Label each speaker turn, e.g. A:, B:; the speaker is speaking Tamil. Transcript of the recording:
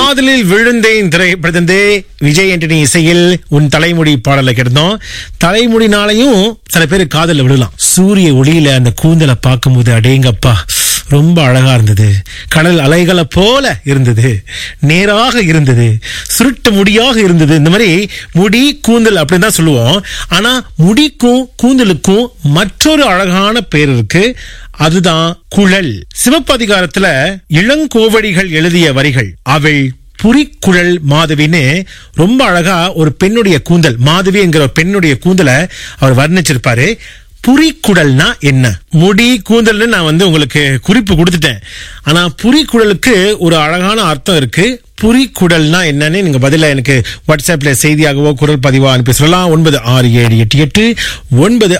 A: காதலில் விழுந்தேன் திரைப்படத்தந்தே விஜய் ஆண்டனி இசையில் உன் தலைமுடி பாடலை கிடந்தோம் தலைமுடினாலையும் சில பேர் காதல்ல விழலாம் சூரிய ஒளியில அந்த கூந்தலை பார்க்கும்போது அடேங்கப்பா ரொம்ப அழகா இருந்தது கடல் அலைகளை போல இருந்தது நேராக இருந்தது சுருட்டு முடியாக இருந்தது இந்த மாதிரி முடி கூந்தல் அப்படின்னு தான் சொல்லுவோம் ஆனா முடிக்கும் கூந்தலுக்கும் மற்றொரு அழகான பேர் இருக்கு அதுதான் குழல் சிவப்பதிகாரத்துல இளங்கோவடிகள் எழுதிய வரிகள் அவள் புரிக்குழல் மாதவின்னு ரொம்ப அழகா ஒரு பெண்ணுடைய கூந்தல் மாதவி என்கிற ஒரு பெண்ணுடைய கூந்தலை அவர் வர்ணிச்சிருப்பாரு புரிக்குடல்னா என்ன முடி கூந்தல்னு நான் வந்து உங்களுக்கு குறிப்பு கொடுத்துட்டேன் ஆனா புரிக்குடலுக்கு ஒரு அழகான அர்த்தம் இருக்கு புரிக்குடல்னா என்னன்னு நீங்க பதில எனக்கு வாட்ஸ்அப்ல செய்தியாகவோ குரல் பதிவோ அனுப்பி சொல்லலாம் ஒன்பது ஆறு ஏழு எட்டு எட்டு ஒன்பது